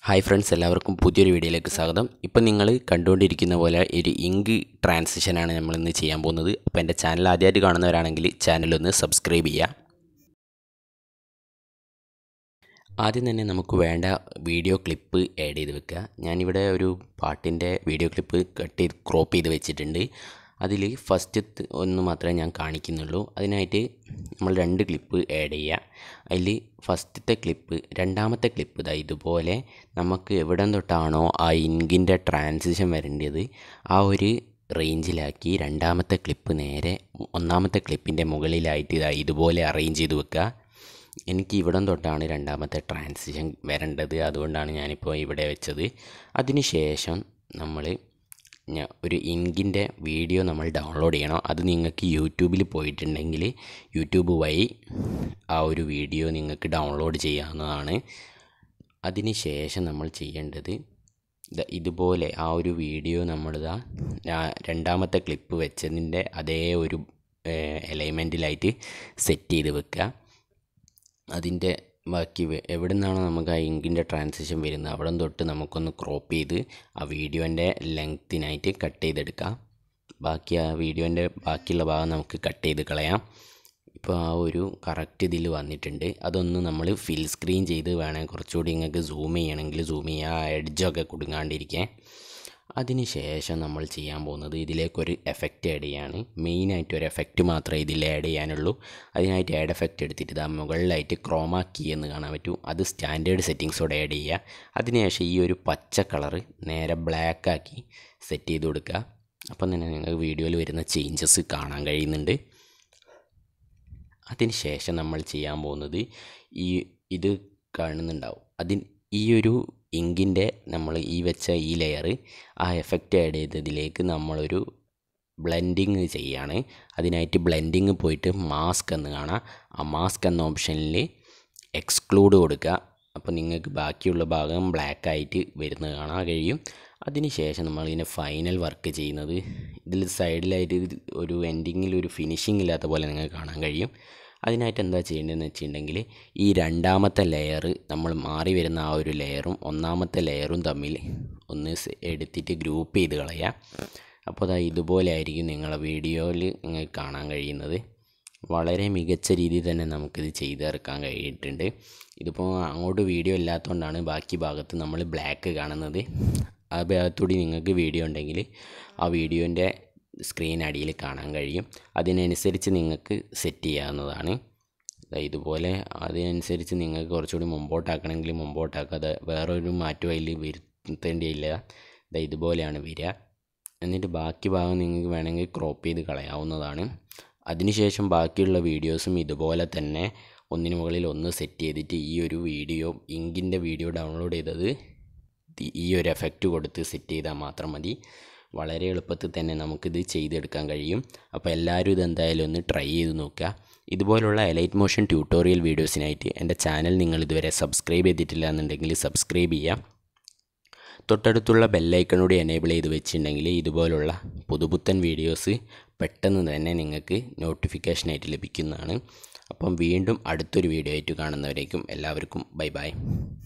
hi friends എല്ലാവർക്കും പുതിയൊരു വീഡിയോയിലേക്ക് സ്വാഗതം ഇപ്പം നിങ്ങൾ കണ്ടുകൊണ്ടിരിക്കുന്ന പോലെ ഒരു ഇങ്ക് ട്രാൻസിഷനാണ് നമ്മൾ ഇന്ന് ചെയ്യാൻ പോകുന്നത് അപ്പോൾ എൻ്റെ ചാനൽ ആദ്യമായിട്ട് കാണുന്നവരാണെങ്കിൽ ചാനലൊന്ന് സബ്സ്ക്രൈബ് ചെയ്യുക ആദ്യം തന്നെ നമുക്ക് വേണ്ട വീഡിയോ ക്ലിപ്പ് ആഡ് ചെയ്ത് വെക്കുക ഞാനിവിടെ ഒരു പാട്ടിൻ്റെ വീഡിയോ ക്ലിപ്പ് കട്ട് ചെയ്ത് ക്രോപ്പ് ചെയ്ത് വെച്ചിട്ടുണ്ട് അതിൽ ഫസ്റ്റ് ഒന്ന് മാത്രമേ ഞാൻ കാണിക്കുന്നുള്ളൂ അതിനായിട്ട് നമ്മൾ രണ്ട് ക്ലിപ്പ് ആഡ് ചെയ്യുക അതിൽ ഫസ്റ്റത്തെ ക്ലിപ്പ് രണ്ടാമത്തെ ക്ലിപ്പ് ഇതാ ഇതുപോലെ നമുക്ക് എവിടം തൊട്ടാണോ ആ ഇങ്കിൻ്റെ ട്രാൻസിഷൻ വരേണ്ടത് ആ ഒരു റേഞ്ചിലാക്കി രണ്ടാമത്തെ ക്ലിപ്പ് നേരെ ഒന്നാമത്തെ ക്ലിപ്പിൻ്റെ മുകളിലായിട്ട് ഇതാ ഇതുപോലെ അറേഞ്ച് ചെയ്ത് വെക്കുക എനിക്ക് ഇവിടം തൊട്ടാണ് രണ്ടാമത്തെ ട്രാൻസിഷൻ വരേണ്ടത് അതുകൊണ്ടാണ് ഞാനിപ്പോൾ ഇവിടെ വെച്ചത് അതിന് ശേഷം നമ്മൾ ഞാൻ ഒരു ഇങ്കിൻ്റെ വീഡിയോ നമ്മൾ ഡൗൺലോഡ് ചെയ്യണം അത് നിങ്ങൾക്ക് യൂട്യൂബിൽ പോയിട്ടുണ്ടെങ്കിൽ യൂട്യൂബ് വഴി ആ ഒരു വീഡിയോ നിങ്ങൾക്ക് ഡൗൺലോഡ് ചെയ്യാവുന്നതാണ് അതിന് ശേഷം നമ്മൾ ചെയ്യേണ്ടത് ദാ ഇതുപോലെ ആ ഒരു വീഡിയോ നമ്മളിതാ രണ്ടാമത്തെ ക്ലിപ്പ് വെച്ചതിൻ്റെ അതേ ഒരു എലൈമെൻറ്റിലായിട്ട് സെറ്റ് ചെയ്ത് വെക്കുക അതിൻ്റെ ബാക്കി എവിടെ നിന്നാണോ നമുക്ക് ആ ഇങ്കിൻ്റെ ട്രാൻസിഷൻ വരുന്നത് അവിടെ തൊട്ട് നമുക്കൊന്ന് ക്രോപ്പ് ചെയ്ത് ആ വീഡിയോൻ്റെ ലെങ്ത്തിനായിട്ട് കട്ട് ചെയ്തെടുക്കാം ബാക്കി ആ വീഡിയോൻ്റെ ബാക്കിയുള്ള ഭാഗം നമുക്ക് കട്ട് ചെയ്ത് കളയാം ഇപ്പോൾ ആ ഒരു കറക്റ്റ് ഇതിൽ വന്നിട്ടുണ്ട് അതൊന്ന് നമ്മൾ ഫിൽ സ്ക്രീൻ ചെയ്ത് വേണേൽ കുറച്ചുകൂടി നിങ്ങൾക്ക് സൂം ചെയ്യണമെങ്കിൽ സൂം ചെയ്യുക ആ എഡ്ജൊക്കെ കൊടുങ്ങാണ്ടിരിക്കാൻ അതിന് ശേഷം നമ്മൾ ചെയ്യാൻ പോകുന്നത് ഇതിലേക്കൊരു എഫക്റ്റ് ആഡ് ചെയ്യാണ് മെയിനായിട്ട് ഒരു എഫക്റ്റ് മാത്രമേ ഇതിൽ ആഡ് ചെയ്യാനുള്ളൂ അതിനായിട്ട് ആഡ് എഫക്റ്റ് എടുത്തിട്ട് ഇതാ മുകളിലായിട്ട് ക്രോമാ കീ എന്ന് കാണാൻ പറ്റും അത് സ്റ്റാൻഡേർഡ് സെറ്റിങ്സോടെ ആഡ് ചെയ്യുക അതിനുശേഷം ഈ ഒരു പച്ച കളറ് നേരെ ബ്ലാക്ക് ആക്കി സെറ്റ് ചെയ്ത് കൊടുക്കുക അപ്പം തന്നെ നിങ്ങൾക്ക് വീഡിയോയിൽ വരുന്ന ചേഞ്ചസ് കാണാൻ കഴിയുന്നുണ്ട് അതിന് ശേഷം നമ്മൾ ചെയ്യാൻ പോകുന്നത് ഈ ഇത് കാണുന്നുണ്ടാവും അതിന് ഈ ഒരു ഇങ്കിൻ്റെ നമ്മൾ ഈ വെച്ച ഈ ലെയർ ആ എഫക്റ്റ് ആഡ് ചെയ്തതിലേക്ക് നമ്മളൊരു ബ്ലെൻഡിങ് ചെയ്യാണ് അതിനായിട്ട് ബ്ലെൻഡിങ് പോയിട്ട് മാസ്ക് എന്ന് കാണാം ആ മാസ്ക് എന്ന ഓപ്ഷനിൽ എക്സ്ക്ലൂഡ് കൊടുക്കുക അപ്പോൾ നിങ്ങൾക്ക് ബാക്കിയുള്ള ഭാഗം ബ്ലാക്ക് ആയിട്ട് വരുന്നത് കാണാൻ കഴിയും അതിന് ശേഷം നമ്മൾ ഇതിനെ ഫൈനൽ വർക്ക് ചെയ്യുന്നത് ഇതിൽ സൈഡിലായിട്ട് ഒരു എൻഡിങ്ങിൽ ഒരു ഫിനിഷിംഗ് ഇല്ലാത്ത പോലെ നിങ്ങൾക്ക് കാണാൻ കഴിയും അതിനായിട്ട് എന്താ ചെയ്യേണ്ടതെന്ന് വെച്ചിട്ടുണ്ടെങ്കിൽ ഈ രണ്ടാമത്തെ ലെയർ നമ്മൾ മാറി വരുന്ന ആ ഒരു ലെയറും ഒന്നാമത്തെ ലെയറും തമ്മിൽ ഒന്ന് എടുത്തിട്ട് ഗ്രൂപ്പ് ചെയ്ത് കളയാം അപ്പോൾ അതാ ഇതുപോലെ ആയിരിക്കും നിങ്ങളെ വീഡിയോയിൽ നിങ്ങൾക്ക് കാണാൻ കഴിയുന്നത് വളരെ മികച്ച രീതിയിൽ തന്നെ നമുക്കിത് ചെയ്തെടുക്കാൻ കഴിയിട്ടുണ്ട് ഇതിപ്പോൾ അങ്ങോട്ട് വീഡിയോ ഇല്ലാത്തതുകൊണ്ടാണ് ബാക്കി ഭാഗത്ത് നമ്മൾ ബ്ലാക്ക് കാണുന്നത് ആ ഭാഗത്തൂടി നിങ്ങൾക്ക് വീഡിയോ ഉണ്ടെങ്കിൽ ആ വീഡിയോൻ്റെ സ്ക്രീൻ അടിയിൽ കാണാൻ കഴിയും അതിനനുസരിച്ച് നിങ്ങൾക്ക് സെറ്റ് ചെയ്യാവുന്നതാണ് ഇതുപോലെ അതിനനുസരിച്ച് നിങ്ങൾക്ക് കുറച്ചുകൂടി മുമ്പോട്ടാക്കണമെങ്കിൽ മുമ്പോട്ടാക്കാതെ വേറൊരു മാറ്റം അതിൽ വരുത്തേണ്ടിയില്ല ഇതുപോലെയാണ് വരിക എന്നിട്ട് ബാക്കി ഭാഗം നിങ്ങൾക്ക് വേണമെങ്കിൽ ക്രോപ്പ് ചെയ്ത് കളയാവുന്നതാണ് അതിനുശേഷം ബാക്കിയുള്ള വീഡിയോസും ഇതുപോലെ തന്നെ ഒന്നിനു മുകളിൽ ഒന്ന് സെറ്റ് ചെയ്തിട്ട് ഈ ഒരു വീഡിയോ ഇങ്കിൻ്റെ വീഡിയോ ഡൗൺലോഡ് ചെയ്തത് ഈ ഒരു എഫക്റ്റ് കൊടുത്ത് സെറ്റ് ചെയ്താൽ മാത്രം മതി വളരെ എളുപ്പത്തിൽ തന്നെ നമുക്കിത് ചെയ്തെടുക്കാൻ കഴിയും അപ്പോൾ എല്ലാവരും ഇതെന്തായാലും ഒന്ന് ട്രൈ ചെയ്ത് നോക്കുക ഇതുപോലുള്ള എലൈറ്റ് മോഷൻ ട്യൂട്ടോറിയൽ വീഡിയോസിനായിട്ട് എൻ്റെ ചാനൽ നിങ്ങൾ ഇതുവരെ സബ്സ്ക്രൈബ് ചെയ്തിട്ടില്ല എന്നുണ്ടെങ്കിൽ സബ്സ്ക്രൈബ് ചെയ്യാം തൊട്ടടുത്തുള്ള ബെല്ലൈക്കണോട് എനേബിൾ ചെയ്ത് വെച്ചിട്ടുണ്ടെങ്കിൽ ഇതുപോലുള്ള പുതുപുത്തൻ വീഡിയോസ് പെട്ടെന്ന് തന്നെ നിങ്ങൾക്ക് നോട്ടിഫിക്കേഷനായിട്ട് ലഭിക്കുന്നതാണ് അപ്പം വീണ്ടും അടുത്തൊരു വീഡിയോ ആയിട്ട് കാണുന്നവരേക്കും എല്ലാവർക്കും ബൈ ബൈ